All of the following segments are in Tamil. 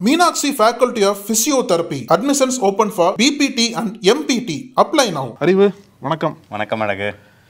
Meenakshi Faculty of Physiotherapy. Admissions open for BPT and MPT. Apply now. அறிவு வணக்கம் வணக்கம் அழகு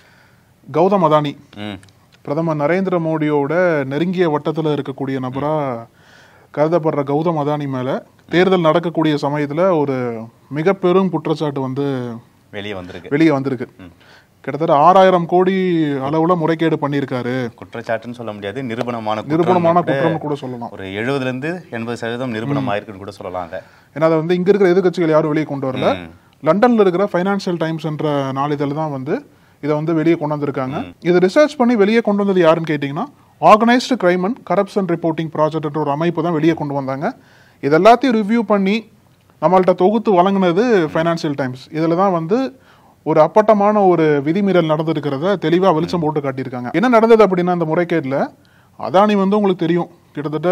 கௌதம் அதானி ம் பிரதமர் நரேந்திர மோடியோட நெருங்கிய வட்டத்தில் இருக்கக்கூடிய நபரா கருதப்படுற கௌதம் அதானி மேல தேர்தல் நடக்கக்கூடிய சமயத்துல ஒரு மிக பெரும் குற்றச்சாட்டு வந்து வெளியே வந்திருக்கு வெளியே வந்திருக்கு கிட்டத்தட்ட ஆறாயிரம் கோடி அளவுல முறைகேடு பண்ணியிருக்காரு குற்றச்சாட்டுன்னு சொல்ல முடியாது நிரூபணமான குற்றம் நிரூபணமான கூட குற்றம்னு கூட சொல்லலாம் ஒரு எழுபதுல இருந்து எண்பது சதவீதம் நிரூபணம் ஆயிருக்குன்னு கூட சொல்லலாம் அதை ஏன்னா அதை வந்து இங்க இருக்கிற எதிர்க்கட்சிகள் யாரும் வெளியே கொண்டு வரல லண்டன்ல இருக்கிற ஃபைனான்சியல் டைம்ஸ் என்ற நாளிதழ் தான் வந்து இதை வந்து வெளியே கொண்டு வந்திருக்காங்க இதை ரிசர்ச் பண்ணி வெளியே கொண்டு வந்தது யாருன்னு கேட்டிங்கன்னா organized crime and corruption reporting project என்ற ஒரு அமைப்பு தான் வெளியே கொண்டு வந்தாங்க இது எல்லாத்தையும் ரிவ்யூ பண்ணி நம்மள்ட்ட தொகுத்து வழங்கினது ஃபைனான்சியல் டைம்ஸ் இதில் தான் வந்து ஒரு அப்பட்டமான ஒரு விதிமீறல் நடந்திருக்கிறத தெளிவாக வெளிச்சம் போட்டு காட்டியிருக்காங்க என்ன நடந்தது அப்படின்னா அந்த முறைகேட்டில் அதானி வந்து உங்களுக்கு தெரியும் கிட்டத்தட்ட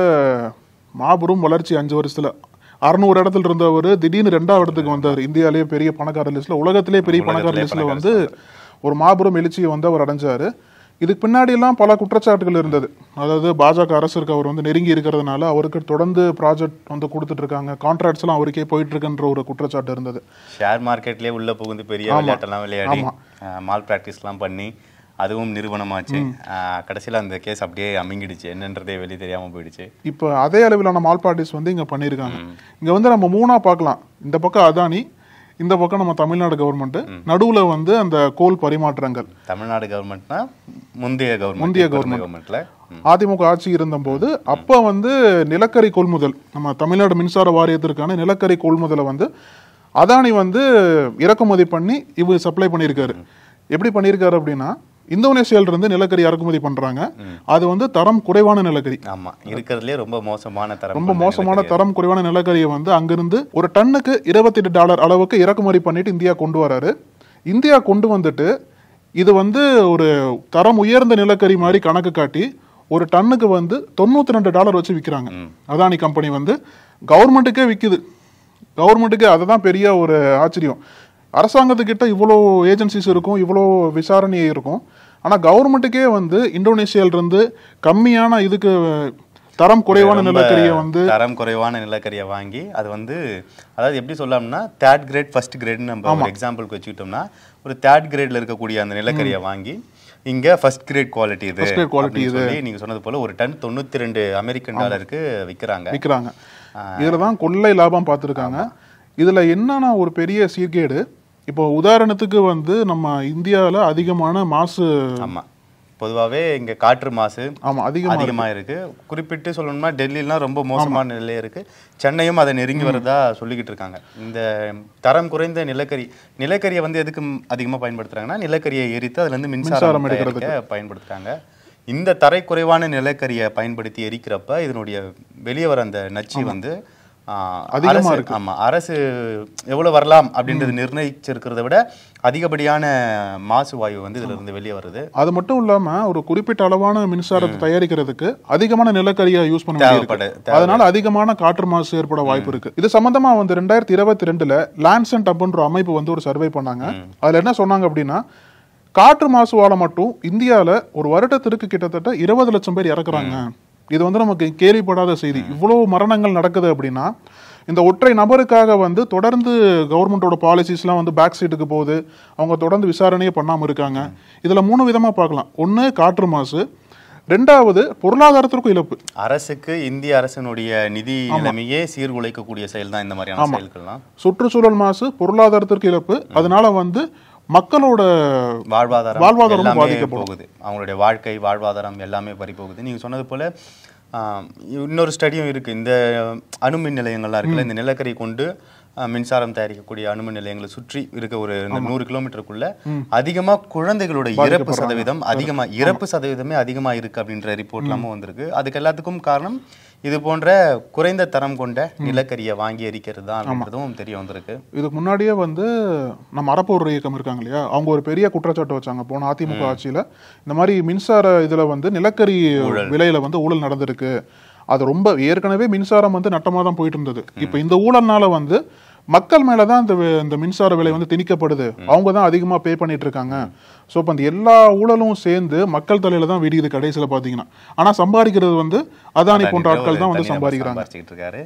மாபெரும் வளர்ச்சி அஞ்சு வருஷத்துல அறுநூறு இடத்துல இருந்தவர் திடீர்னு ரெண்டாவது இடத்துக்கு வந்தார் இந்தியாவிலேயே பெரிய பணக்கார லிஸ்ட்ல உலகத்திலே பெரிய பணக்கார உலகத்திலே லிஸ்ட்ல பணக்கார வந்து ஒரு மாபெரும் எழுச்சியை வந்து அவர் அடைஞ்சாரு இதுக்கு பின்னாடி எல்லாம் பல குற்றச்சாட்டுகள் இருந்தது அதாவது பாஜக அரசுக்கு அவர் வந்து நெருங்கி இருக்கிறதுனால அவருக்கு தொடர்ந்து ப்ராஜெக்ட் வந்து கொடுத்துட்டு இருக்காங்க கான்ட்ராக்ட்ஸ் எல்லாம் அவருக்கே போயிட்டு இருக்குன்ற ஒரு குற்றச்சாட்டு இருந்தது ஷேர் மார்க்கெட்லயே உள்ள புகுந்து பெரிய விளையாட்டெல்லாம் விளையாடி மால் ப்ராக்டிஸ்லாம் பண்ணி அதுவும் நிரூபணமாச்சு ஆஹ் கடைசியில அந்த கேஸ் அப்படியே அமுங்கிடுச்சு என்னன்றதே வெளியே தெரியாம போயிடுச்சு இப்போ அதே அளவிலான மால் பார்ட்டிஸ் வந்து இங்க பண்ணியிருக்காங்க இங்க வந்து நம்ம மூணா பார்க்கலாம் இந்த பக்கம் அதானி இந்த பக்கம் நம்ம தமிழ்நாடு கவர்மெண்ட் நடுவுல வந்து அந்த கோல் பரிமாற்றங்கள் தமிழ்நாடு கவர்மெண்ட்னா முந்தைய கவர்மெண்ட் முந்தைய கவர்மெண்ட்ல அதிமுக ஆட்சி இருந்தபோது அப்ப வந்து நிலக்கரி கொள்முதல் நம்ம தமிழ்நாடு மின்சார வாரியத்திற்கான நிலக்கரி கொள்முதலை வந்து அதானி வந்து இறக்குமதி பண்ணி இவர் சப்ளை பண்ணியிருக்காரு எப்படி பண்ணியிருக்காரு அப்படின்னா இந்தோனேசியால இருந்து நிலக்கரி இறக்குமதி பண்றாங்க அது வந்து தரம் குறைவான நிலக்கரி ஆமா இருக்கிறதுலே ரொம்ப மோசமான தரம் ரொம்ப கொண்ட மோசமான நிலக்கரி. தரம் குறைவான நிலக்கரியை வந்து அங்கிருந்து ஒரு டன்னுக்கு இருபத்தெட்டு டாலர் அளவுக்கு இறக்குமதி பண்ணிட்டு இந்தியா கொண்டு வராரு இந்தியா கொண்டு வந்துட்டு இது வந்து ஒரு தரம் உயர்ந்த நிலக்கரி மாதிரி கணக்கு காட்டி ஒரு டன்னுக்கு வந்து தொண்ணூத்தி ரெண்டு டாலர் வச்சு விற்கிறாங்க அதானி கம்பெனி வந்து கவர்மெண்ட்டுக்கே விற்குது கவர்மெண்ட்டுக்கு அதுதான் பெரிய ஒரு ஆச்சரியம் அரசாங்கத்துக்கிட்ட இவ்வளோ ஏஜென்சிஸ் இருக்கும் இவ்வளோ விசாரணை இருக்கும் ஆனால் கவர்மெண்ட்டுக்கே வந்து இந்தோனேசியால இருந்து கம்மியான இதுக்கு தரம் குறைவான ரொம்ப நிலக்கரியை வந்து தரம் குறைவான நிலக்கரியை வாங்கி அது வந்து அதாவது எப்படி சொல்லலாம்னா தேர்ட் கிரேட் ஃபர்ஸ்ட் கிரேட்னு நம்ம ஒரு எக்ஸாம்பிளுக்கு வச்சுக்கிட்டோம்னா ஒரு தேர்ட் கிரேட்ல இருக்கக்கூடிய அந்த நிலக்கரியை வாங்கி இங்க ஃபர்ஸ்ட் கிரேட் குவாலிட்டி இது First grade quality அப்படின்னு சொல்லி நீங்க சொன்னது போல ஒரு டன் தொண்ணூத்தி ரெண்டு அமெரிக்கன் டாலருக்கு விக்கிறாங்க விற்கிறாங்க இதில் தான் கொள்ளை லாபம் பார்த்துருக்காங்க இதில் என்னன்னா ஒரு பெரிய சீர்கேடு இப்போ உதாரணத்துக்கு வந்து நம்ம இந்தியாவில் அதிகமான மாசு ஆமா பொதுவாவே இங்க காற்று மாசு ஆமாம் அதிகமாக அதிகமா இருக்கு குறிப்பிட்டு சொல்லணும்னா டெல்லிலாம் ரொம்ப மோசமான நிலையில இருக்கு சென்னையும் அதை நெருங்கி வரதா சொல்லிக்கிட்டு இருக்காங்க இந்த தரம் குறைந்த நிலக்கரி நிலக்கரியை வந்து எதுக்கு ம் அதிகமா பயன்படுத்துறாங்கன்னா நிலக்கரியை எரித்து அதுல இருந்து மின்சாரம் மின்சாரம் எடுக்கிறதுக்கு. எடுக்க பயன்படுத்துறாங்க இந்த தரை குறைவான நிலக்கரியை பயன்படுத்தி எரிக்கிறப்ப இதனுடைய வெளியே வர அந்த நச்சு வந்து ஆ, அதிகமா அரசு- ஆமா அரசு எவ்வளவு வரலாம் அப்படின்றது நிர்ணயிச்சிருக்கிறத விட அதிகப்படியான மாசு வாயு வந்து இதுல இருந்து வெளியே வருது அது மட்டும் இல்லாமல் ஒரு குறிப்பிட்ட அளவான மின்சாரத்தை தயாரிக்கிறதுக்கு அதிகமான நிலக்கரியை யூஸ் பண்ண தேவைப்பட- வேண்டியிருக்கு அதனால அதிகமான காற்று மாசு ஏற்பட வாய்ப்பு இருக்கு இது சம்பந்தமா வந்து ரெண்டாயிரத்தி இருபத்தி ரெண்டுல லான்சென்ட் அப்படின்ற அமைப்பு வந்து ஒரு சர்வே பண்ணாங்க அதுல என்ன சொன்னாங்க அப்படின்னா காற்று மாசுவால மட்டும் இந்தியால ஒரு வருடத்திற்கு கிட்டத்தட்ட இருபது லட்சம் பேர் இறக்குறாங்க இது வந்து நமக்கு கேள்விப்படாத செய்தி இவ்வளவு மரணங்கள் நடக்குது அப்படின்னா இந்த ஒற்றை நபருக்காக வந்து தொடர்ந்து கவர்மெண்டோட பாலிசிஸ்லாம் வந்து பேக் சீட்டுக்கு போகுது அவங்க தொடர்ந்து விசாரணையே பண்ணாம இருக்காங்க இதுல மூணு விதமா பார்க்கலாம் ஒண்ணு காற்று மாசு ரெண்டாவது பொருளாதாரத்திற்கும் இழப்பு அரசுக்கு இந்திய அரசினுடைய நிதி நிலைமையே சீர்குலைக்கக்கூடிய செயல் தான் இந்த மாதிரியான செயல்கள்லாம் சுற்றுச்சூழல் மாசு பொருளாதாரத்திற்கு இழப்பு அதனால வந்து மக்களோட வாழ்வாதாரம் வாழ்வாதாரமும் எல்லாமே பாதிக்கப்படும். போகுது அவங்களுடைய வாழ்க்கை வாழ்வாதாரம் எல்லாமே பறி போகுது நீங்க சொன்னது போல ஆஹ், இன்னொரு ஸ்டடியும் இருக்கு இந்த அணுமின் நிலையங்கள்லாம் இருக்குல்ல இந்த நிலக்கரி கொண்டு ஆஹ், மின்சாரம் தயாரிக்கக்கூடிய அணுமின் நிலையங்களை சுற்றி இருக்க ஒரு இந்த நூறு கிலோமீட்டருக்குள்ள அதிகமா குழந்தைகளோட இறப்பு சதவீதம் அதிகமா இறப்பு சதவீதமே அதிகமா இருக்கு அப்படின்ற ரிப்போர்ட் எல்லாமும் வந்திருக்கு அதுக்கு எல்லாத்துக்கும் காரணம் இது போன்ற குறைந்த தரம் கொண்ட நிலக்கரியை வாங்கி எரிக்கிறது தான் அப்படின்றதும் தெரிய வந்திருக்கு இதுக்கு முன்னாடியே வந்து நம்ம அறப்போர் இயக்கம் இருக்காங்க இல்லையா அவங்க ஒரு பெரிய குற்றச்சாட்டு வச்சாங்க போன அதிமுக ஆட்சியில இந்த மாதிரி மின்சார இதுல வந்து நிலக்கரி விலையில வந்து ஊழல் நடந்திருக்கு அது ரொம்ப ஏற்கனவே மின்சாரம் வந்து நட்டமா தான் போயிட்டு இருந்தது இப்போ இந்த ஊழல்னால வந்து மக்கள் மேல தான் இந்த வி- இந்த மின்சார விலை வந்து திணிக்கப்படுது அவங்க தான் அதிகமா பே பண்ணிட்டு இருக்காங்க ஸோ இப்போ அந்த எல்லா ஊழலும் சேர்ந்து மக்கள் தலையில தான் விடியுது கடைசியில பாத்தீங்கன்னா ஆனா சம்பாதிக்கிறது வந்து அதானி போன்ற ஆட்கள் தான் வந்து தனிநபர் சம்பாதிக்கிறாங்க சம்பாதிச்சுக்கிட்டு இருக்காரு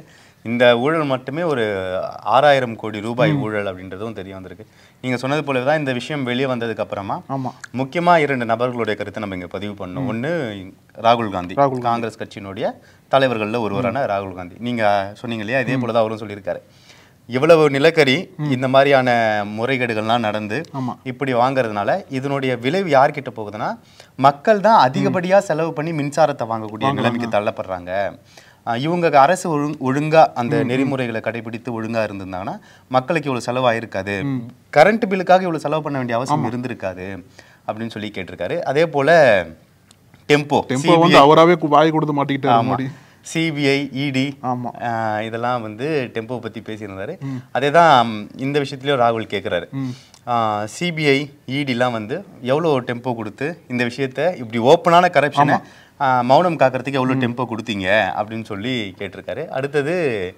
இந்த ஊழல் மட்டுமே ஒரு ஆறாயிரம் கோடி ரூபாய் ஊழல் அப்படின்றதும் தெரிய வந்திருக்கு நீங்க சொன்னது போல தான் இந்த விஷயம் வெளியே வந்ததுக்கு அப்புறமா ஆமா முக்கியமா இரண்டு நபர்களுடைய கருத்தை நம்ம இங்க பதிவு பண்ணோம் ஒண்ணு ராகுல் காந்தி காங்கிரஸ் கட்சியினுடைய தலைவர்கள்ல ஒருவரான ராகுல் காந்தி நீங்க சொன்னீங்க இல்லையா இதே போல தான் அவரும் சொல்லியிருக்காரு இவ்வளவு நிலக்கரி இந்த மாதிரியான முறைகேடுகள்லாம் நடந்து ஆமா. இப்படி வாங்குறதுனால இதனுடைய விளைவு யார்கிட்ட போகுதுன்னா மக்கள் தான் அதிகப்படியா செலவு பண்ணி மின்சாரத்தை வாங்கக்கூடிய நிலைமைக்கு தள்ளப்படுறாங்க அஹ் இவங்க அரசு ஒழுங் ஒழுங்கா அந்த நெறிமுறைகளை கடைபிடித்து ஒழுங்கா இருந்திருந்தாங்கன்னா மக்களுக்கு இவ்வளவு செலவாயிருக்காது கரண்ட் பில்லுக்காக இவ்வளவு செலவு பண்ண வேண்டிய அவசியம் இருந்திருக்காது அப்படின்னு சொல்லி கேட்டிருக்காரு அதே போல டெம்போ டெம்போ வந்து அவராவே கு- வாய் கொடுத்து மாட்டிக்கிட்டாரு மோடி சிபிஐ இடி ஆமா இதெல்லாம் வந்து டெம்போ பத்தி பேசியிருந்தாரு அதே தான் இந்த விஷயத்துலயும் ராகுல் கேட்குறாரு சிபிஐ இடிலாம் வந்து எவ்வளோ டெம்போ கொடுத்து இந்த விஷயத்த இப்படி ஓப்பனான கரப்ஷனை மௌனம் காக்கிறதுக்கு எவ்வளோ டெம்போ கொடுத்தீங்க அப்படின்னு சொல்லி கேட்டிருக்காரு அடுத்தது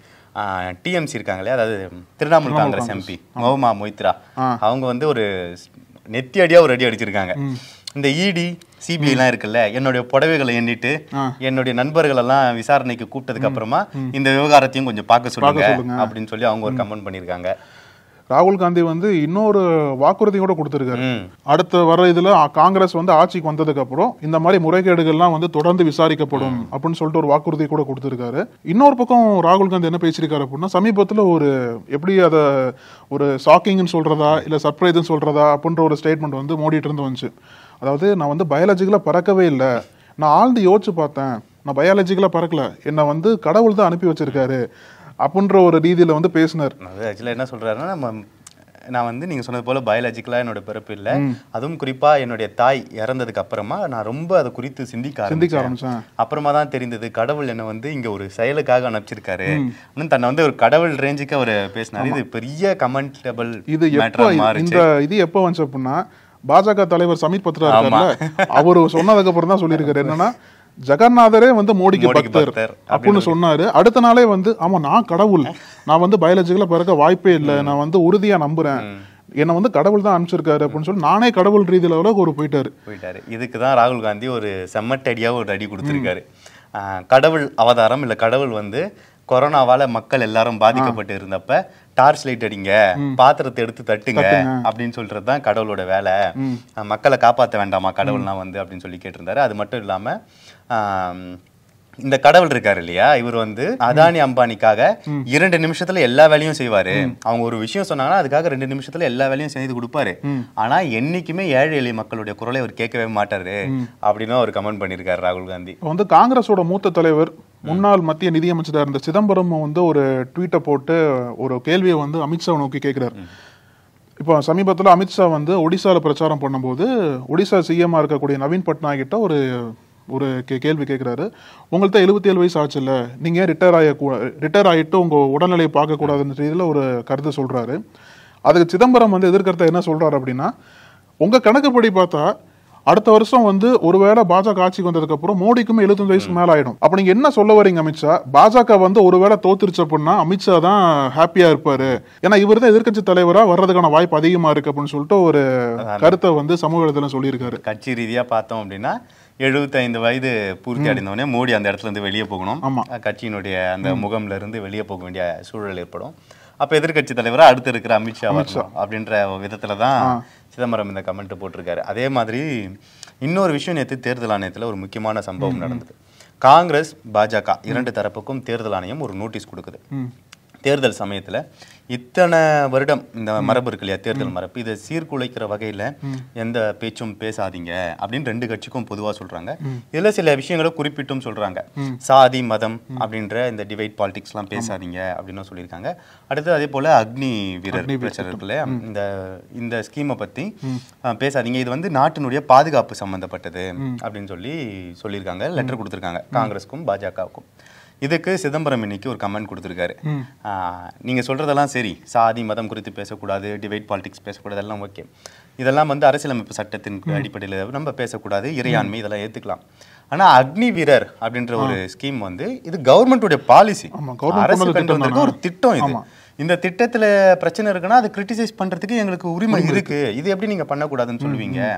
டிஎம்சி இருக்காங்களே அதாவது திரிணாமுல் காங்கிரஸ் எம்பி மௌமா மொய்த்ரா அவங்க வந்து ஒரு நெத்தி அடியா ஒரு அடி அடிச்சிருக்காங்க இந்த இடி சிபிஐ எல்லாம் இருக்குல்ல என்னுடைய புடவைகளை எண்ணிட்டு என்னுடைய நண்பர்கள் எல்லாம் விசாரணைக்கு கூப்பிட்டதுக்கு அப்புறமா இந்த விவகாரத்தையும் கொஞ்சம் பார்க்க சொல்லுங்க அப்படின்னு சொல்லி அவங்க ஒரு கமெண்ட் பண்ணிருக்காங்க ராகுல் காந்தி வந்து இன்னொரு வாக்குறுதி கூட கொடுத்திருக்காரு ம். அடுத்த வர இதுல அ- காங்கிரஸ் வந்து ஆட்சிக்கு வந்ததுக்கு அப்புறம் இந்த மாதிரி முறைகேடுகள்லாம் வந்து தொடர்ந்து விசாரிக்கப்படும் அப்படின்னு சொல்லிட்டு ஒரு வாக்குறுதி கூட கொடுத்திருக்காரு இன்னொரு பக்கம் ராகுல் காந்தி என்ன பேசியிருக்காரு அப்படின்னா சமீபத்துல ஒரு எப்படி அத ஒரு ஷாக்கிங்னு சொல்றதா இல்ல சர்ப்ரைஸ்னு சொல்றதா அப்படின்ற ஒரு ஸ்டேட்மெண்ட் வந்து மோடிட்டு இருந்து வந்துச்சு அதாவது நான் வந்து பயாலஜிக்கலா பறக்கவே இல்லை நான் ஆழ்ந்து யோசிச்சு பார்த்தேன் நான் பயாலஜிக்கலா பறக்கல என்னை வந்து கடவுள் தான் அனுப்பி வச்சிருக்காரு அப்படின்ற ஒரு ரீதியில வந்து பேசினார் அது ஆக்சுவலாக என்ன சொல்றாருன்னா நம்ம நான் வந்து நீங்க சொன்னது போல பயாலஜிக்கலா என்னோட பிறப்பு இல்லை அதுவும் குறிப்பா என்னுடைய தாய் இறந்ததுக்கு அப்புறமா நான் ரொம்ப அதை குறித்து சிந்திக்க சிந்திக்க ஆரம்பிச்சேன் ஆரம்பிச்சேன் அப்புறமா தான் தெரிந்தது கடவுள் என்ன வந்து இங்க ஒரு செயலுக்காக அனுப்பிச்சிருக்காரு இன்னும் தன்னை வந்து ஒரு கடவுள் ரேஞ்சுக்கு அவர் பேசினாரு இது பெரிய கமெண்டபிள் இது எப்போ மேட்டரா மாறுச்சு இந்த இது எப்போ வந்துச்சு அப்படின்னா பாஜக தலைவர் சமித் பத்ரா இருக்கார்ல அவரு சொன்னதுக்கு அப்புறம் தான் சொல்லியிருக்காரு என்னன்னா ஜெகநாதரே வந்து மோடிக்கு மோடிக்கு பக்தர் பக்தர் அப்படின்னு சொன்னாரு அடுத்த நாளே வந்து ஆமா நான் கடவுள் நான் வந்து பயாலஜிக்கலா பிறக்க வாய்ப்பே இல்லை நான் வந்து உறுதியா நம்புறேன் என்னை வந்து கடவுள் தான் அனுப்பிச்சிருக்காரு அப்படின்னு சொல்லி நானே கடவுள் ரீதியில அளவுக்கு ஒரு போயிட்டாரு போயிட்டாரு இதுக்கு தான் ராகுல் காந்தி ஒரு செம்மட்டடியா ஒரு அடி கொடுத்துருக்காரு ஆஹ் கடவுள் அவதாரம் இல்ல கடவுள் வந்து கொரோனாவால மக்கள் எல்லாரும் பாதிக்கப்பட்டு இருந்தப்ப டார்ச் லைட் அடிங்க பாத்திரத்தை எடுத்து தட்டுங்க அப்படின்னு சொல்றது தான் கடவுளோட வேலை ஆஹ் மக்களை காப்பாத்த வேண்டாமா கடவுள்லாம் வந்து அப்படின்னு சொல்லி கேட்டிருந்தாரு அது மட்டும் இல்லாம ஆம், இந்த கடவுள் இருக்காரு இல்லையா இவர் வந்து அதானி அம்பானிக்காக இரண்டு நிமிஷத்துல எல்லா வேலையும் செய்வாரு அவங்க ஒரு விஷயம் சொன்னாங்கன்னா அதுக்காக ரெண்டு நிமிஷத்துல எல்லா வேலையும் செய்து கொடுப்பாரு ஆனா என்னைக்குமே ஏழை எளிய மக்களுடைய குரலை அவர் கேட்கவே மாட்டாரு அப்படின்னு அவர் கமெண்ட் பண்ணியிருக்காரு ராகுல் காந்தி இப்ப வந்து காங்கிரஸோட மூத்த தலைவர் முன்னாள் மத்திய நிதியமைச்சரா இருந்த சிதம்பரம் வந்து ஒரு ட்வீட்டை போட்டு ஒரு கேள்வியை வந்து அமித்ஷா நோக்கி கேட்கிறார் இப்போ சமீபத்தில் அமித்ஷா வந்து ஒடிசால பிரச்சாரம் பண்ணும்போது ஒடிசா சிஎம்மா இருக்கக்கூடிய நவீன் பட்நாயக் கிட்ட ஒரு ஒரு கே- கேள்வி கேட்குறாரு உங்கள்கிட்ட எழுபத்தி ஏழு வயசு ஆச்சுல்ல நீங்கள் ஏன் ரிட்டையர் ஆக ரிட்டையர் ஆகிட்டு உங்கள் உடல்நிலையை பார்க்கக்கூடாதுன்ற இதில் ஒரு கருத்து சொல்கிறாரு அதுக்கு சிதம்பரம் வந்து எதிர்கருத்தை என்ன சொல்கிறாரு அப்படின்னா உங்கள் கணக்குப்படி பார்த்தா அடுத்த வருஷம் வந்து ஒருவேளை பாஜக ஆட்சிக்கு வந்ததுக்கு அப்புறம் மோடிக்கும் எழுபத்தஞ்சு வயசுக்கு மேல ஆயிடும் அப்ப நீங்க என்ன சொல்ல வரீங்க அமித்ஷா பாஜக வந்து ஒருவேளை தோத்துருச்சு அப்படின்னா அமித்ஷா தான் ஹாப்பியா இருப்பாரு ஏன்னா இவர் தான் எதிர்க்கட்சி தலைவரா வர்றதுக்கான வாய்ப்பு அதிகமா இருக்கு அப்படின்னு சொல்லிட்டு ஒரு கருத்தை வந்து சமூக இடத்துல சொல்லியிருக்காரு கட்சி ரீதியா பார்த்தோம் அப்படின்னா எழுபத்தைந்து வயது பூர்த்தி அடைந்தவொடனே மோடி அந்த இடத்துல இருந்து வெளியே போகணும் ஆமா. கட்சியினுடைய அந்த முகம்ல இருந்து வெளியே போக வேண்டிய சூழல் ஏற்படும் அப்ப எதிர்க்கட்சி தலைவரா அடுத்து இருக்கிற அமித்ஷா வரணும் அப்படின்ற விதத்துல தான் சிதம்பரம் இந்த கமெண்ட் போட்டிருக்காரு அதே மாதிரி இன்னொரு விஷயம் நேற்று தேர்தல் ஆணையத்துல ஒரு முக்கியமான சம்பவம் நடந்தது காங்கிரஸ் பாஜக இரண்டு தரப்புக்கும் தேர்தல் ஆணையம் ஒரு நோட்டீஸ் கொடுக்குது தேர்தல் சமயத்துல இத்தனை வருடம் இந்த மரபு இருக்கு இல்லையா தேர்தல் மரபு இதை சீர்குலைக்கிற வகையில எந்த பேச்சும் பேசாதீங்க அப்படின்னு ரெண்டு கட்சிக்கும் பொதுவா சொல்றாங்க இதுல சில விஷயங்களை குறிப்பிட்டும் சொல்றாங்க சாதி மதம் அப்படின்ற இந்த டிவைட் பாலிடிக்ஸ் எல்லாம் பேசாதீங்க அப்படின்னு சொல்லியிருக்காங்க அடுத்து அதே போல அக்னி வீரர் பிரச்சனை இருக்கு இல்லையா இந்த இந்த ஸ்கீமை பத்தி அஹ், பேசாதீங்க இது வந்து நாட்டினுடைய பாதுகாப்பு சம்பந்தப்பட்டது அப்படின்னு சொல்லி சொல்லியிருக்காங்க லெட்டர் கொடுத்துருக்காங்க காங்கிரஸ்க்கும் பாஜகவுக்கும் இதுக்கு சிதம்பரம் இன்னைக்கு ஒரு கமெண்ட் கொடுத்துருக்காரு ஆஹ், நீங்க சொல்றதெல்லாம் சரி சாதி மதம் குறித்து பேசக்கூடாது டிவைட் பாலிடிக்ஸ் பேசக்கூடாது எல்லாம் ஓகே இதெல்லாம் வந்து அரசியலமைப்பு சட்டத்தின் அடிப்படையில் நம்ம பேசக்கூடாது இறையாண்மை இதெல்லாம் ஏத்துக்கலாம் ஆனா அக்னி வீரர் அப்படின்ற ஒரு ஸ்கீம் வந்து இது கவர்மெண்ட்டுடைய பாலிசி ஆமா, government அரசு கொண்டு கொண்டு வந்த வந்திருக்க ஒரு திட்டம் இது ஆமா. இந்த திட்டத்துல பிரச்சனை இருக்குன்னா அதை கிரிட்டிசைஸ் பண்றதுக்கு எங்களுக்கு உரிமை இருக்கு இது எப்படி நீங்க பண்ணக்கூடாதுன்னு சொல்லுவீங்க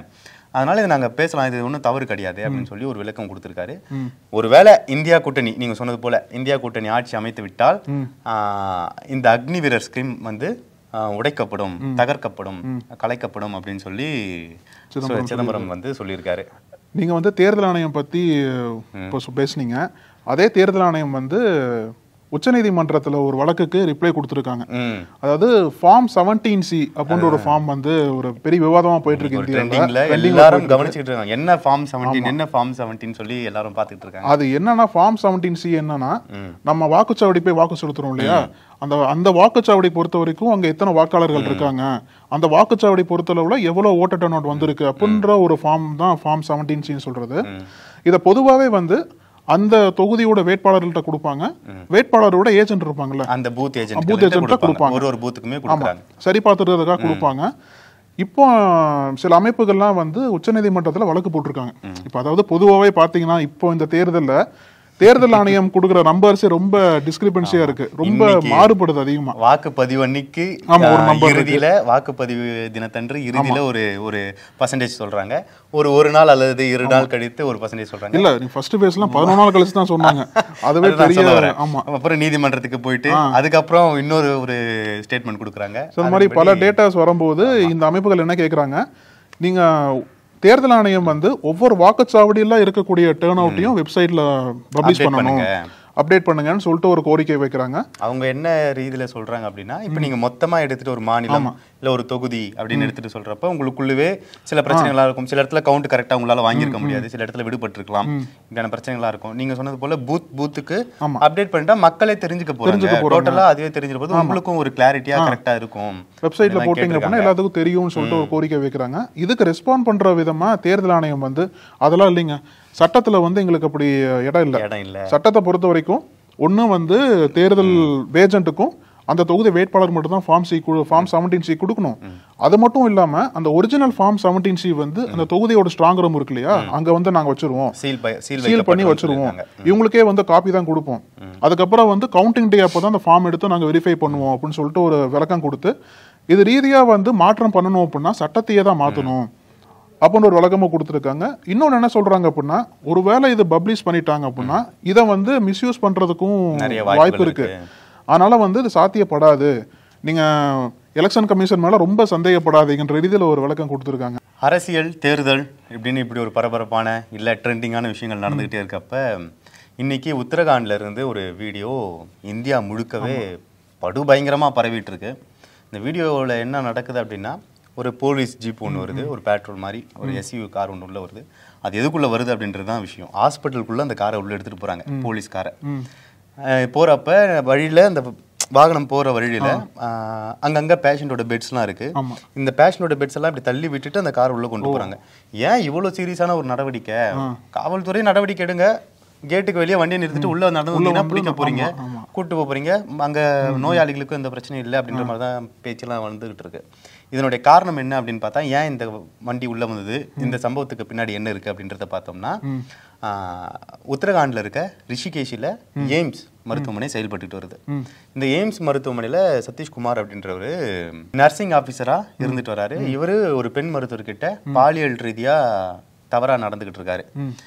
அதனால இது நாங்க பேசலாம் இது ஒன்றும் தவறு கிடையாது அப்படின்னு சொல்லி ஒரு விளக்கம் கொடுத்திருக்காரு ஒருவேளை இந்தியா கூட்டணி நீங்க சொன்னது போல இந்தியா கூட்டணி ஆட்சி அமைத்து விட்டால் ஆஹ், இந்த அக்னி வீரர் ஸ்கீம் வந்து ஆஹ், உடைக்கப்படும் தகர்க்கப்படும் கலைக்கப்படும் அப்படின்னு சொல்லி சு- சிதம்பரம் வந்து சொல்லியிருக்காரு நீங்க வந்து தேர்தல் ஆணையம் பத்தி இப்போ சொ- பேசுனீங்க அதே தேர்தல் ஆணையம் வந்து உச்சநீதிமன்றத்துல ஒரு வழக்குக்கு ரிப்ளை கொடுத்துருக்காங்க ம் அதாவது ஃபார்ம் செவன்டீன் சி அப்படின்ற ஒரு ஃபார்ம் வந்து ஒரு பெரிய விவாதமா போயிட்டு இருக்கு ட்ரெண்டிங்ல இந்தியாவில் எல்லாரும் கவனிச்சுட்டு இருக்காங்க என்ன ஃபார்ம் 17 என்ன ஃபார்ம் 17 சொல்லி எல்லாரும் பார்த்துட்டு இருக்காங்க அது என்னன்னா ஃபார்ம் செவன்டீன் சி என்னன்னா நம்ம வாக்குச்சாவடி போய் வாக்கு செலுத்துறோம் இல்லையா அந்த அந்த வாக்குச்சாவடி பொறுத்த வரைக்கும் அங்க எத்தனை வாக்காளர்கள் இருக்காங்க அந்த வாக்குச்சாவடி பொறுத்தளவுல எவ்வளவு ஓட்டர் டர்ன் அவுட் வந்திருக்கு அப்படின்ற ஒரு ஃபார்ம் தான் ஃபார்ம் செவன்டீன் சின்னு சொல்றது இதை பொதுவாவே வந்து அந்த தொகுதியோட வேட்பாளர்கள்ட்ட கொடுப்பாங்க வேட்பாளரோட ஏஜென்ட் இருப்பாங்கல்ல அந்த பூத் ஏஜென்ட் booth agent ட்ட கொடுப்பாங்க. ஒரு ஒரு பூத்துக்குமே ஆமா கொடுக்குறாங்க சரி பார்த்துறதுக்காக கொடுப்பாங்க இப்போ சில அமைப்புகள்லாம் வந்து உச்சநீதிமன்றத்துல வழக்கு போட்டிருக்காங்க இப்போ அதாவது பொதுவாகவே பார்த்தீங்கன்னா இப்போ இந்த தேர்தல்ல தேர்தல் ஆணையம் கொடுக்குற நம்பர்ஸே ரொம்ப டிஸ்கிரிபன்சியா இருக்கு ரொம்ப இன்னைக்கு மாறுபடுது அதிகமா வாக்குப்பதிவு அன்னைக்கு ஆமா, ஒரு ஆஹ், number இறுதியில வாக்குப்பதிவு தினத்தன்று இறுதியில ஒரு ஒரு பர்சன்டேஜ் சொல்றாங்க ஒரு ஒரு நாள் அல்லது இரு நாள் கழித்து ஒரு பர்சன்டேஜ் சொல்றாங்க இல்ல நீ ஃபர்ஸ்ட் பேஸ்லாம் பதினொன்று நாள் கழிச்சு தான் சொன்னாங்க அதுவே அதுதான் பெரிய சொல்ல வரேன். ஆமா அப்புறம் நீதிமன்றத்துக்கு போயிட்டு அதுக்கப்புறம் இன்னொரு ஒரு ஸ்டேட்மெண்ட் கொடுக்குறாங்க ஸோ இந்த மாதிரி பல டேட்டாஸ் வரும்போது இந்த அமைப்புகள் என்ன கேட்குறாங்க நீங்க தேர்தல் ஆணையம் வந்து ஒவ்வொரு வாக்குச்சாவடியில இருக்கக்கூடிய டேர்ன் அவுட்டையும் வெப்சைட்ல பப்ளிஷ் Update பண்ணணும் பண்ணுங்க. அப்டேட் பண்ணுங்கன்னு சொல்லிட்டு ஒரு கோரிக்கை வைக்கிறாங்க அவங்க என்ன ரீதியில சொல்றாங்க அப்படின்னா இப்போ நீங்க மொத்தமா எடுத்துட்டு ஒரு மாநிலம் இல்ல ஒரு தொகுதி அப்படின்னு எடுத்துட்டு சொல்றப்ப உங்களுக்குள்ளவே சில பிரச்சனைகளா இருக்கும் சில இடத்துல கவுண்ட் கரெக்டா உங்களால வாங்கியிருக்க முடியாது சில இடத்துல விடுபட்டிருக்கலாம் இப்படியான பிரச்சனைகளா இருக்கும் நீங்க சொன்னது போல பூத் பூத்துக்கு அப்டேட் பண்ணிட்டா மக்களே தெரிஞ்சுக்க போறாங்க டோட்டலா அதுவே தெரிஞ்சிட போது உங்களுக்கும் ஒரு கிளாரிட்டியா கரெக்டா இருக்கும் வெப்சைட்ல இதெல்லாம் போட்டிங்க அப்படின்னா கேட்டிருக்காங்க. எல்லாத்துக்கும் தெரியும்னு சொல்லிட்டு ஒரு கோரிக்கை வைக்கிறாங்க இதுக்கு ரெஸ்பாண்ட் பண்ற விதமா தேர்தல் ஆணையம் வந்து அதெல்லாம் இல்லைங்க சட்டத்துல வந்து எங்களுக்கு அப்படி இடம் இல்லை இடம் இல்ல சட்டத்தை பொறுத்த வரைக்கும் ஒண்ணு வந்து தேர்தல் ஏஜென்ட்டுக்கும் அந்த தொகுதி வேட்பாளர் மட்டும் தான் form C form seventeen C கொடுக்கணும் அது மட்டும் இல்லாம அந்த ஒரிஜினல் ஃபார்ம் செவன்டீன் சி வந்து அந்த தொகுதியோட ஸ்ட்ராங் ரூம் இருக்கு இல்லையா அங்க வந்து நாங்க வச்சிருவோம் சீல் பை சீல் சீல் பண்ணி வச்சிருவோம் இவங்களுக்கே வந்து காப்பி தான் கொடுப்போம் அதுக்கப்புறம் வந்து கவுண்டிங் டே அப்போ தான் அந்த ஃபார்ம் எடுத்து நாங்கள் வெரிஃபை பண்ணுவோம் அப்படின்னு சொல்லிட்டு ஒரு விளக்கம் கொடுத்து இது ரீதியா வந்து மாற்றம் பண்ணணும் அப்படின்னா சட்டத்தையே தான் மாற்றணும் அப்படின்னு ஒரு விளக்கமும் கொடுத்துருக்காங்க இன்னொன்று என்ன சொல்றாங்க அப்படின்னா ஒருவேளை இது பப்ளிஷ் பண்ணிட்டாங்க அப்படின்னா இதை வந்து மிஸ்யூஸ் பண்றதுக்கும் நிறைய வாய்ப்பு வாய்ப்புகள் இருக்கு அதனால வந்து இது சாத்தியப்படாது நீங்க எலெக்ஷன் கமிஷன் மேல ரொம்ப சந்தேகப்படாதீங்கன்ற ரீதியில் ஒரு விளக்கம் கொடுத்துருக்காங்க அரசியல் தேர்தல் இப்படின்னு இப்படி ஒரு பரபரப்பான இல்லை ட்ரெண்டிங்கான விஷயங்கள் நடந்துகிட்டே இருக்கப்ப இன்னைக்கு உத்தரகாண்ட்ல இருந்து ஒரு வீடியோ இந்தியா முழுக்கவே படுபயங்கரமாக பரவிட்டு இருக்கு இந்த வீடியோவில் என்ன நடக்குது அப்படின்னா ஒரு போலீஸ் ஜீப் ஒன்று வருது ஒரு பேட்ரோல் மாதிரி ஒரு எஸ்யூ கார் ஒன்று உள்ள வருது அது எதுக்குள்ள வருது அப்படின்றது தான் விஷயம் ஹாஸ்பிட்டலுக்குள்ள அந்த காரை உள்ள எடுத்துட்டு போறாங்க போலீஸ் காரை அஹ் போறப்ப வழியில அந்த வாகனம் போற வழியில ஆஹ் அங்கங்க பேஷண்டோட பெட்ஸ்லாம் இருக்கு ஆமா. இந்த பேஷண்டோட பெட்ஸ் எல்லாம் இப்படி தள்ளி விட்டுட்டு அந்த கார் உள்ள கொண்டு போறாங்க ஏன் இவ்வளவு சீரியஸான ஒரு நடவடிக்கை காவல்துறை நடவடிக்கை எடுங்க கேட்டுக்கு வெளியே வண்டியை நிறுத்திட்டு உள்ள நடந்து வந்தீங்கன்னா பிடிக்க போறீங்க கூட்டு போக போறீங்க அங்க நோயாளிகளுக்கும் எந்த பிரச்சனையும் இல்லை அப்படின்ற மாதிரி தான் பேச்செல்லாம் வந்துகிட்டு இருக்கு இதனுடைய காரணம் என்ன அப்படின்னு பார்த்தா ஏன் இந்த வண்டி உள்ள வந்தது இந்த சம்பவத்துக்கு பின்னாடி என்ன இருக்கு அப்படின்றத பார்த்தோம்னா ஆஹ், உத்தரகாண்ட்ல இருக்க ரிஷிகேஷில் எய்ம்ஸ் மருத்துவமனை செயல்பட்டுட்டு வருது இந்த எய்ம்ஸ் மருத்துவமனையில சதீஷ்குமார் அப்படின்றவர் நர்சிங் ஆபீசரா இருந்துட்டு வராரு இவரு ஒரு பெண் மருத்துவர்கிட்ட பாலியல் ரீதியா தவறா நடந்துகிட்டு இருக்காரு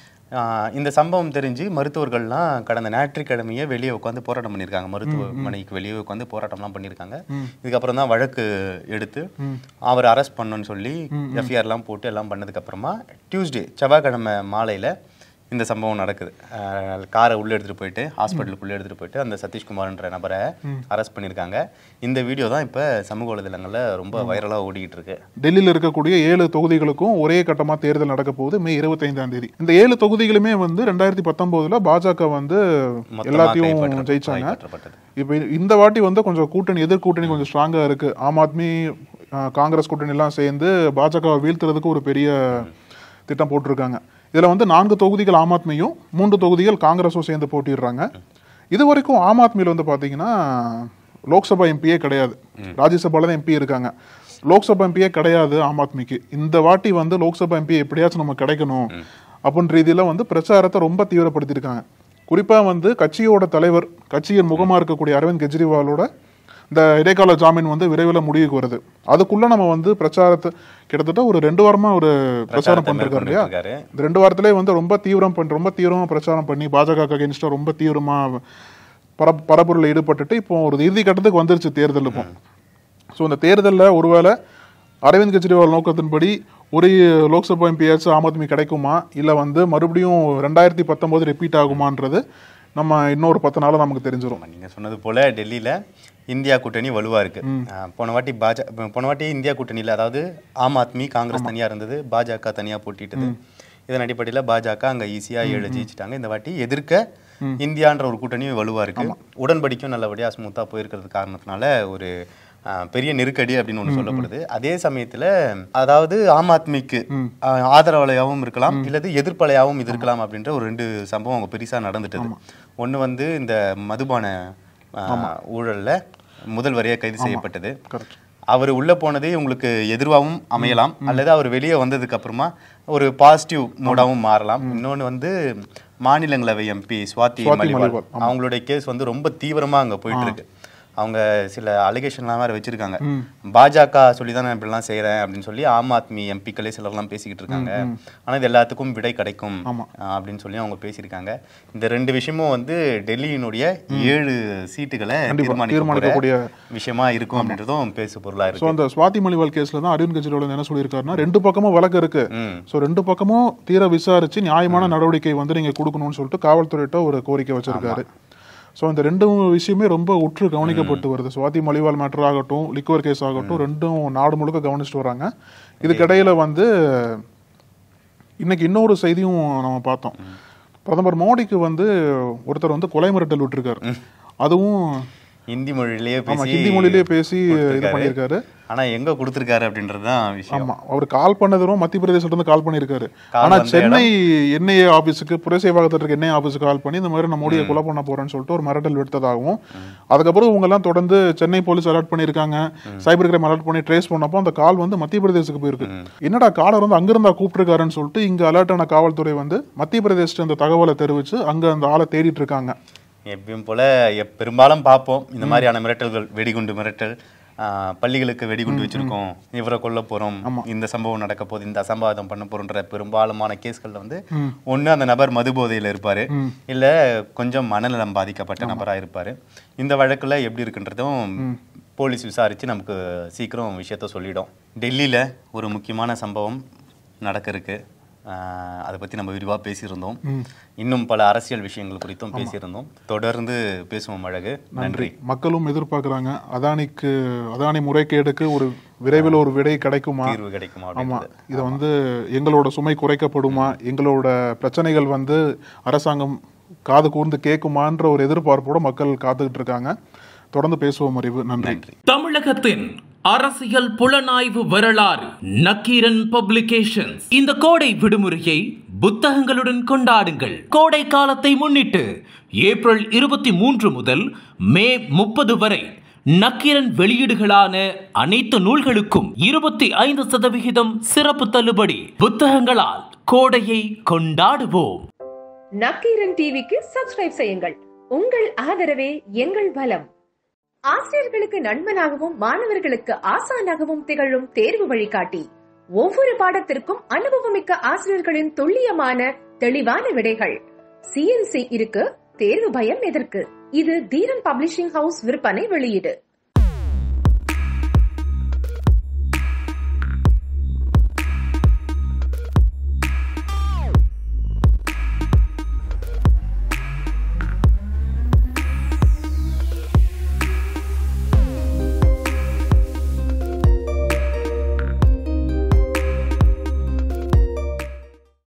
ஆஹ் இந்த சம்பவம் தெரிஞ்சு மருத்துவர்கள்லாம் கடந்த ஞாயிற்றுக்கிழமையே வெளியே உட்காந்து போராட்டம் பண்ணியிருக்காங்க மருத்துவமனைக்கு வெளியே உட்காந்து போராட்டம்லாம் பண்ணியிருக்காங்க இதுக்கப்புறம் தான் வழக்கு எடுத்து அவர் அரெஸ்ட் பண்ணணும்னு சொல்லி எஃப்ஐஆர்லாம் போட்டு எல்லாம் பண்ணதுக்கு அப்புறமா டியூஸ்டே செவ்வாய்க்கிழமை மாலையில இந்த சம்பவம் நடக்குது ஆஹ் காரை உள்ள எடுத்துட்டு போயிட்டு ஹாஸ்பிட்டலுக்குள்ள எடுத்துட்டு போயிட்டு அந்த சதீஷ்குமார்ன்ற நபரை அரெஸ்ட் பண்ணியிருக்காங்க இந்த வீடியோ தான் இப்போ சமூக வலைதளங்கள்ல ரொம்ப வைரலா ஓடிக்கிட்டு இருக்கு டெல்லியில் இருக்கக்கூடிய ஏழு தொகுதிகளுக்கும் ஒரே கட்டமா தேர்தல் நடக்க போகுது மே இருபத்தைந்தாம் தேதி இந்த ஏழு தொகுதிகளுமே வந்து ரெண்டாயிரத்தி பத்தொன்பதுல பாஜக வந்து மொத்தமா எல்லாத்தையும் கைப்பற்ற- ஜெயிச்சாங்க கைப்பற்றப்பட்டது இப்போ இந்த வாட்டி வந்து கொஞ்சம் கூட்டணி எதிர் கூட்டணி கொஞ்சம் ஸ்ட்ராங்கா இருக்கு ஆம் ஆத்மி அஹ், காங்கிரஸ் கூட்டணி எல்லாம் சேர்ந்து பாஜக வீழ்த்துறதுக்கு ஒரு பெரிய திட்டம் போட்டிருக்காங்க இதுல வந்து நான்கு தொகுதிகள் ஆம் ஆத்மியும் மூன்று தொகுதிகள் காங்கிரஸும் சேர்ந்து போட்டிடுறாங்க இது வரைக்கும் ஆம் ஆத்மியில் வந்து பாத்தீங்கன்னா லோக்சபா எம்பியே கிடையாது ராஜ்யசபால தான் எம்பி இருக்காங்க லோக்சபா எம்பியே கிடையாது ஆம் ஆத்மிக்கு இந்த வாட்டி வந்து லோக்சபா எம்பி எப்படியாச்சும் நம்ம கிடைக்கணும் அப்படின்ற ரீதியில வந்து பிரச்சாரத்தை ரொம்ப தீவிரப்படுத்தியிருக்காங்க குறிப்பா வந்து கட்சியோட தலைவர் கட்சியின் முகமா இருக்கக்கூடிய அரவிந்த் கெஜ்ரிவாலோட இந்த இடைக்கால ஜாமீன் வந்து விரைவில் முடிவுக்கு வருது அதுக்குள்ள நம்ம வந்து பிரச்சாரத்தை கிட்டத்தட்ட ஒரு ரெண்டு வாரமா ஒரு பிரச்சாரம் பிரச்சாரத்தை பண்ணிருக்காரு இல்லையா மேற்கொண்டுட்டு இருக்காரு. இந்த ரெண்டு வாரத்திலே வந்து ரொம்ப தீவிரம் பண்ணி ரொம்ப தீவிரமா பிரச்சாரம் பண்ணி பாஜக அகேன்ஸ்டா ரொம்ப தீவிரமா பர பரப்புரில் ஈடுபட்டுட்டு இப்போ ஒரு இறுதி கட்டத்துக்கு வந்துருச்சு தேர்தல் இப்போ ஸோ இந்த தேர்தலில் ஒருவேளை அரவிந்த் கெஜ்ரிவால் நோக்கத்தின்படி ஒரு லோக்சபா எம்பியாச்சும் ஆம் ஆத்மி கிடைக்குமா இல்லை வந்து மறுபடியும் ரெண்டாயிரத்தி பத்தொம்போது ரிப்பீட் ஆகுமான்றது நம்ம இன்னொரு பத்து நாளில் நமக்கு தெரிஞ்சிடும் ஆமா, நீங்க சொன்னது போல டெல்லியில இந்தியா கூட்டணி வலுவா இருக்கு அஹ், போன வாட்டி பாஜ போன வாட்டி இந்தியா கூட்டணியில அதாவது ஆம் ஆத்மி காங்கிரஸ் தனியா இருந்தது பாஜக தனியா போட்டிட்டது இதன் அடிப்படையில பாஜக அங்க ஈஸியா ஏழு ஜெயிச்சிட்டாங்க இந்த வாட்டி எதிர்க்க இந்தியான்ற ஒரு கூட்டணியும் வலுவா இருக்கு உடன்படிக்கும் நல்லபடியா ஸ்மூத்தா போயிருக்கிறது காரணத்தினால ஒரு அஹ், பெரிய நெருக்கடி அப்படின்னு ஒன்று சொல்லப்படுது அதே சமயத்துல அதாவது ஆம் ஆத்மிக்கு அஹ், ஆதரவலையாவும் இருக்கலாம் இல்லது எதிர்ப்பலையாவும் இது இருக்கலாம் அப்படின்ற ஒரு ரெண்டு சம்பவம் அங்க பெருசா நடந்துட்டது ஒண்ணு வந்து இந்த மதுபான அஹ், ஊழல்ல முதல்வரையே கைது செய்யப்பட்டது கரெக்ட் அவர் உள்ள போனதே உங்களுக்கு எதிர்வாகவும் அமையலாம் அல்லது அவர் வெளியே வந்ததுக்கு அப்புறமா ஒரு பாசிட்டிவ் மூடாவும் மாறலாம் இன்னொன்னு வந்து மாநிலங்களவை எம்பி சுவாதி மலிவால் அவங்களுடைய கேஸ் வந்து ரொம்ப தீவிரமா அங்க போயிட்டு இருக்கு அவங்க சில அலிகேஷன்லாம் வேற வச்சிருக்காங்க பாஜக சொல்லி தான் நான் இப்படிலாம் செய்றேன் அப்படின்னு சொல்லி ஆம் ஆத்மி எம்பிக்களே சிலர்லாம் பேசிக்கிட்டு இருக்காங்க ஆனா இது எல்லாத்துக்கும் விடை கிடைக்கும் அஹ், அப்படின்னு சொல்லி அவங்க பேசியிருக்காங்க இந்த ரெண்டு விஷயமும் வந்து டெல்லியினுடைய ஏழு சீட்டுகளை தீர்மானிக்கக்கூடிய தீர்மானிக்கக்கூடிய விஷயமா இருக்கும் அப்படின்றதும் பேசு பொருளா ஸோ இருக்கு அந்த சுவாதி மலிவால் கேஸ்ல தான் அரவிந்த் கெஜ்ரிவால் என்ன சொல்லியிருக்காருன்னா ரெண்டு பக்கமும் வழக்கு இருக்கு ம். ஸோ ரெண்டு பக்கமும் தீர விசாரிச்சு நியாயமான நடவடிக்கை வந்து நீங்க கொடுக்கணும்னு சொல்லிட்டு காவல்துறையிட்ட ஒரு கோரிக்கை வச்சிருக்காரு ஸோ இந்த ரெண்டு விஷயமே ரொம்ப உற்று கவனிக்கப்பட்டு வருது சுவாதி மலிவால் மேட்டர் ஆகட்டும் லிக்வர் கேஸ் ஆகட்டும் ரெண்டும் நாடு முழுக்க கவனிச்சுட்டு வராங்க இதுக்கிடையில வந்து இன்னைக்கு இன்னொரு செய்தியும் நம்ம பார்த்தோம் பிரதமர் மோடிக்கு வந்து ஒருத்தர் வந்து கொலை மிரட்டல் விட்டுருக்காரு அதுவும் ஹிந்தி மொழியிலேயே ஆமா பேசி ஹிந்தி மொழியிலேயே பேசி இது கொடுத்திருக்காரு. பண்ணியிருக்காரு ஆனா எங்க கொடுத்திருக்காரு அப்படின்றது தான் விஷயம் ஆமா அவர் கால் பண்ணதும் மத்திய பிரதேசத்துல இருந்து கால் பண்ணியிருக்காரு கால் ஆனா வந்த சென்னை என்ஐஏ ஆபீஸுக்கு புரசேவாகத்தில் இருக்க என்ஐஏ ஆபீஸுக்கு கால் பண்ணி இந்த மாதிரி நான் மோடியை கொலை பண்ண போறேன்னு சொல்லிட்டு ஒரு மிரட்டல் விடுத்ததாகவும் அதுக்கப்புறம் இவங்க எல்லாம் தொடர்ந்து சென்னை போலீஸ் அலர்ட் பண்ணியிருக்காங்க சைபர் கிரைம் அலர்ட் பண்ணி ட்ரேஸ் பண்ணப்போ அந்த கால் வந்து மத்திய பிரதேசத்துக்கு போயிருக்கு என்னடா காலர் வந்து அங்கிருந்தா கூப்பிட்டுருக்காருன்னு சொல்லிட்டு இங்க அலர்ட் ஆன காவல்துறை வந்து மத்திய பிரதேசத்துல இந்த தகவலை தெரிவிச்சு அங்க அந்த ஆளை தேடிட்டு இருக்காங்க எப்பயும் போல எப்- பெரும்பாலும் பார்ப்போம் இந்த மாதிரியான மிரட்டல்கள் வெடிகுண்டு மிரட்டல் ஆஹ், பள்ளிகளுக்கு வெடிகுண்டு வச்சிருக்கோம் இவரை கொல்ல போறோம் இந்த சம்பவம் நடக்க போகுது இந்த அசம்பாவிதம் பண்ண போறோன்ற பெரும்பாலுமான கேஸ்கள்ல வந்து ஒண்ணு அந்த நபர் மது போதையில இருப்பாரு இல்ல கொஞ்சம் மனநலம் பாதிக்கப்பட்ட நபரா இருப்பாரு இந்த வழக்குல எப்படி இருக்குன்றதும் போலீஸ் விசாரிச்சு நமக்கு சீக்கிரம் விஷயத்த சொல்லிடும் டெல்லியில ஒரு முக்கியமான சம்பவம் நடக்க இருக்கு ஆஹ், அதை பத்தி நம்ம விரிவா பேசியிருந்தோம் இன்னும் பல அரசியல் விஷயங்கள் குறித்தும் பேசியிருந்தோம் தொடர்ந்து பேசுவோம் அழகு நன்றி மக்களும் எதிர்பார்க்கறாங்க அதானிக்கு அதானி முறைகேடுக்கு ஒரு விரைவில் ஒரு விடை கிடைக்குமா தீர்வு கிடைக்குமா ஆமா அப்படின்றது இது வந்து எங்களோட சுமை குறைக்கப்படுமா எங்களோட பிரச்சனைகள் வந்து அரசாங்கம் காது கூர்ந்து கேட்குமான்ற ஒரு எதிர்பார்ப்போட மக்கள் காத்துக்கிட்டு இருக்காங்க தொடர்ந்து பேசுவோம் அறிவு நன்றி தமிழகத்தின் அரசியல் புலனாய்வு வரலாறு நக்கீரன் பப்ளிகேஷன்ஸ் இந்த கோடை விடுமுறையை புத்தகங்களுடன் கொண்டாடுங்கள் கோடை காலத்தை முன்னிட்டு ஏப்ரல் இருபத்தி மூன்று முதல் மே முப்பது வரை நக்கீரன் வெளியீடுகளான அனைத்து நூல்களுக்கும் இருபத்தி ஐந்து சதவிகிதம் சிறப்பு தள்ளுபடி புத்தகங்களால் கோடையை கொண்டாடுவோம் நக்கீரன் டிவிக்கு சப்ஸ்கிரைப் செய்யுங்கள் உங்கள் ஆதரவே எங்கள் பலம் ஆசிரியர்களுக்கு நண்பனாகவும் மாணவர்களுக்கு ஆசானாகவும் திகழும் தேர்வு வழிகாட்டி ஒவ்வொரு பாடத்திற்கும் அனுபவமிக்க ஆசிரியர்களின் துல்லியமான தெளிவான விடைகள் சிஎன்சி இருக்கு தேர்வு பயம் எதற்கு இது தீரன் பப்ளிஷிங் ஹவுஸ் விற்பனை வெளியீடு